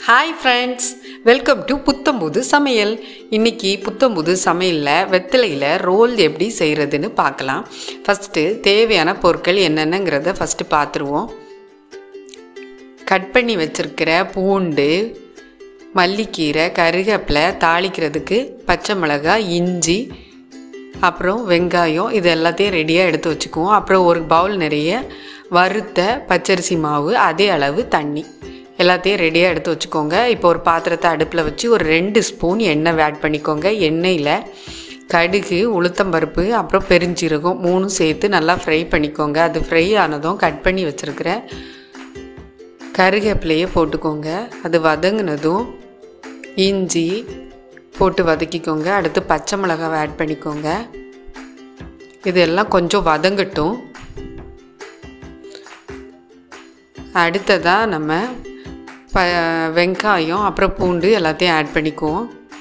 hi friends welcome to புத்தம்புது சமையல் இன்னைக்கு புத்தம்புது சமையலில் வெத்தலையில் ரோல் எப்படி செய்கிறதுன்னு பார்க்கலாம் ஃபஸ்ட்டு தேவையான பொருட்கள் என்னென்னங்கிறத ஃபஸ்ட்டு பார்த்துருவோம் கட் பண்ணி வச்சுருக்கிற பூண்டு மல்லிக்கீரை கருவேப்பிலை தாளிக்கிறதுக்கு பச்சை மிளகாய் இஞ்சி அப்புறம் வெங்காயம் இது எல்லாத்தையும் ரெடியாக எடுத்து வச்சுக்குவோம் அப்புறம் ஒரு பவுல் நிறைய வறுத்த பச்சரிசி மாவு அதே அளவு தண்ணி எல்லாத்தையும் ரெடியாக எடுத்து வச்சுக்கோங்க இப்போ ஒரு பாத்திரத்தை அடுப்பில் வச்சு ஒரு ரெண்டு ஸ்பூன் எண்ணெய் ஆட் பண்ணிக்கோங்க எண்ணெயில் கடுகு உளுத்தம்பருப்பு அப்புறம் பெருஞ்சீரகம் மூணும் சேர்த்து நல்லா ஃப்ரை பண்ணிக்கோங்க அது ஃப்ரை ஆனதும் கட் பண்ணி வச்சுருக்கிற கருவேப்பிலையை போட்டுக்கோங்க அது வதங்கினதும் இஞ்சி போட்டு வதக்கிக்கோங்க அடுத்து பச்சை மிளகாவை ஆட் பண்ணிக்கோங்க இதெல்லாம் கொஞ்சம் வதங்கட்டும் அடுத்ததாக நம்ம ப வெங்காயம் அப்புறம் பூண்டு எல்லாத்தையும் ஆட் பண்ணிக்குவோம்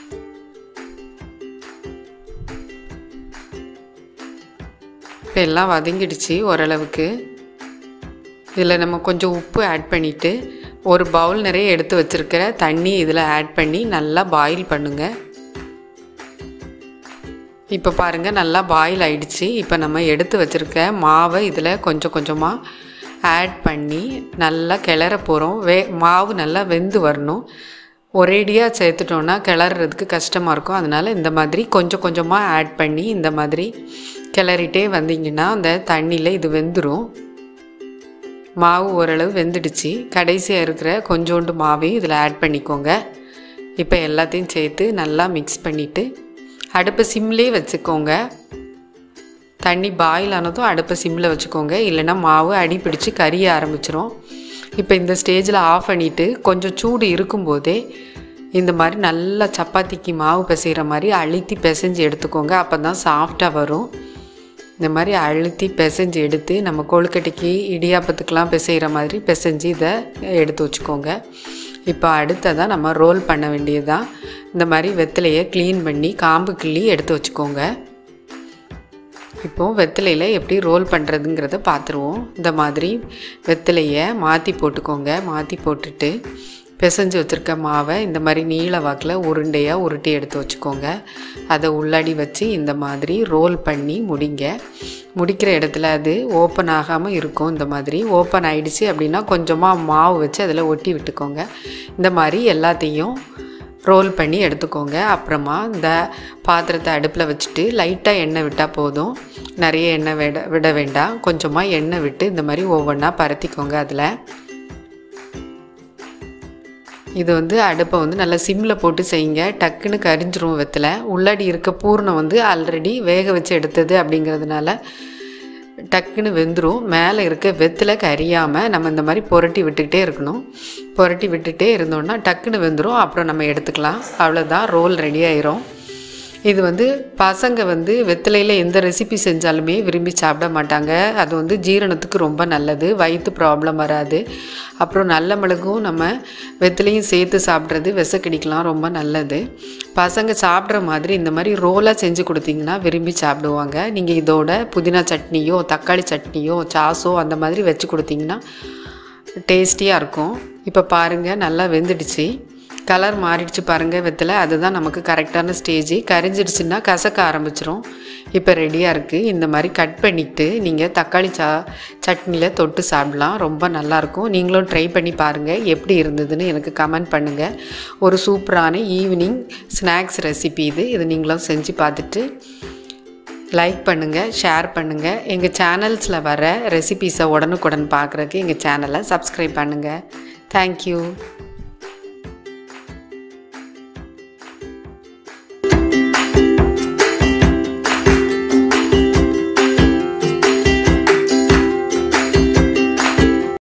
இப்போ எல்லாம் வதங்கிடுச்சு ஓரளவுக்கு இதில் நம்ம கொஞ்சம் உப்பு ஆட் பண்ணிவிட்டு ஒரு பவுல் நிறைய எடுத்து வச்சுருக்கிற தண்ணி இதில் ஆட் பண்ணி நல்லா பாயில் பண்ணுங்கள் இப்போ பாருங்கள் நல்லா பாயில் ஆயிடுச்சு இப்போ நம்ம எடுத்து வச்சுருக்க மாவை இதில் கொஞ்சம் கொஞ்சமாக ஆட் பண்ணி நல்லா கிளற போகிறோம் வே மாவு நல்லா வெந்து வரணும் ஒரேடியாக சேர்த்துட்டோன்னா கிளறதுக்கு கஷ்டமாக இருக்கும் அதனால் இந்த மாதிரி கொஞ்சம் கொஞ்சமாக ஆட் பண்ணி இந்த மாதிரி கிளறிட்டே வந்தீங்கன்னா அந்த தண்ணியில் இது வெந்துடும் மாவு ஓரளவு வெந்துடுச்சு கடைசியாக இருக்கிற கொஞ்சோண்டு மாவையும் இதில் ஆட் பண்ணிக்கோங்க இப்போ எல்லாத்தையும் சேர்த்து நல்லா மிக்ஸ் பண்ணிவிட்டு அடுப்பை சிம்லேயே வச்சுக்கோங்க தண்ணி பாயில் ஆனதும் அடுப்பை சிம்மில் வச்சுக்கோங்க இல்லைன்னா மாவு அடி பிடிச்சி கரிய ஆரம்பிச்சிரும் இப்போ இந்த ஸ்டேஜில் ஆஃப் பண்ணிவிட்டு கொஞ்சம் சூடு இருக்கும்போதே இந்த மாதிரி நல்லா சப்பாத்திக்கு மாவு பிசைகிற மாதிரி அழுத்தி பிசைஞ்சு எடுத்துக்கோங்க அப்போ தான் சாஃப்டாக வரும் இந்த மாதிரி அழுத்தி பிசைஞ்சு எடுத்து நம்ம கொழுக்கட்டைக்கு இடியாப்பத்துக்கெலாம் பிசைகிற மாதிரி பிசைஞ்சு இதை எடுத்து வச்சுக்கோங்க இப்போ அடுத்ததாக நம்ம ரோல் பண்ண வேண்டியதுதான் இந்த மாதிரி வெத்தலையை க்ளீன் பண்ணி காம்பு கிள்ளி எடுத்து வச்சுக்கோங்க இப்போது வெத்தலையில் எப்படி ரோல் பண்ணுறதுங்கிறத பார்த்துருவோம் இந்த மாதிரி வெத்தலையை மாற்றி போட்டுக்கோங்க மாற்றி போட்டுட்டு பிசைஞ்சு வச்சுருக்க மாவை இந்த மாதிரி நீல வாக்கில் உருண்டையாக உருட்டி எடுத்து வச்சுக்கோங்க அதை உள்ளாடி வச்சு இந்த மாதிரி ரோல் பண்ணி முடிங்க முடிக்கிற இடத்துல அது ஓப்பன் ஆகாமல் இருக்கும் இந்த மாதிரி ஓப்பன் ஆகிடுச்சு அப்படின்னா கொஞ்சமாக மாவு வச்சு அதில் ஒட்டி விட்டுக்கோங்க இந்த மாதிரி எல்லாத்தையும் ரோல் பண்ணி எடுத்துக்கோங்க அப்புறமா இந்த பாத்திரத்தை அடுப்பில் வச்சுட்டு லைட்டாக எண்ணெய் விட்டால் போதும் நிறைய எண்ணெய் விட விட வேண்டாம் கொஞ்சமாக எண்ணெய் விட்டு இந்த மாதிரி ஒவ்வொன்றா பரத்திக்கோங்க அதில் இது வந்து அடுப்பை வந்து நல்லா சிம்மில் போட்டு செய்யுங்க டக்குன்னு கரிஞ்சிரும் வெத்தில் உள்ளாடி இருக்க பூர்ணம் வந்து ஆல்ரெடி வேக வச்சு எடுத்தது அப்படிங்கிறதுனால டக்குன்னு வெந்துடும் மேலே இருக்க வெத்தில் கரியாமல் நம்ம இந்த மாதிரி புரட்டி விட்டுக்கிட்டே இருக்கணும் புரட்டி விட்டுட்டே இருந்தோன்னா டக்குன்னு வெந்துடும் அப்புறம் நம்ம எடுத்துக்கலாம் அவ்வளோதான் ரோல் ரெடி ஆயிரும் இது வந்து பசங்க வந்து வெத்தலையில் எந்த ரெசிபி செஞ்சாலுமே விரும்பி சாப்பிட மாட்டாங்க அது வந்து ஜீரணத்துக்கு ரொம்ப நல்லது வயிற்று ப்ராப்ளம் வராது அப்புறம் நல்ல மிளகும் நம்ம வெத்தலையும் சேர்த்து சாப்பிட்றது விசக்கடிக்கலாம் ரொம்ப நல்லது பசங்க சாப்பிட்ற மாதிரி இந்த மாதிரி ரோலாக செஞ்சு கொடுத்தீங்கன்னா விரும்பி சாப்பிடுவாங்க நீங்கள் இதோட புதினா சட்னியோ தக்காளி சட்னியோ சாஸோ அந்த மாதிரி வச்சு கொடுத்தீங்கன்னா டேஸ்டியாக இருக்கும் இப்போ பாருங்கள் நல்லா வெந்துடுச்சு கலர் மாறிடுச்சு பாருங்கள் வெத்தில் அதுதான் நமக்கு கரெக்டான ஸ்டேஜ் கரிஞ்சிடுச்சுன்னா கசக்க ஆரம்பிச்சிரும் இப்போ ரெடியாக இருக்குது இந்த மாதிரி கட் பண்ணிவிட்டு நீங்கள் தக்காளி சா சட்னியில் தொட்டு சாப்பிடலாம் ரொம்ப நல்லாயிருக்கும் நீங்களும் ட்ரை பண்ணி பாருங்கள் எப்படி இருந்ததுன்னு எனக்கு கமெண்ட் பண்ணுங்கள் ஒரு சூப்பரான ஈவினிங் ஸ்நாக்ஸ் ரெசிபி இது இது நீங்களும் செஞ்சு பார்த்துட்டு லைக் பண்ணுங்கள் ஷேர் பண்ணுங்கள் எங்கள் சேனல்ஸில் வர ரெசிபீஸை உடனுக்குடன் பார்க்குறதுக்கு எங்கள் சேனலை சப்ஸ்கிரைப் பண்ணுங்கள் தேங்க்யூ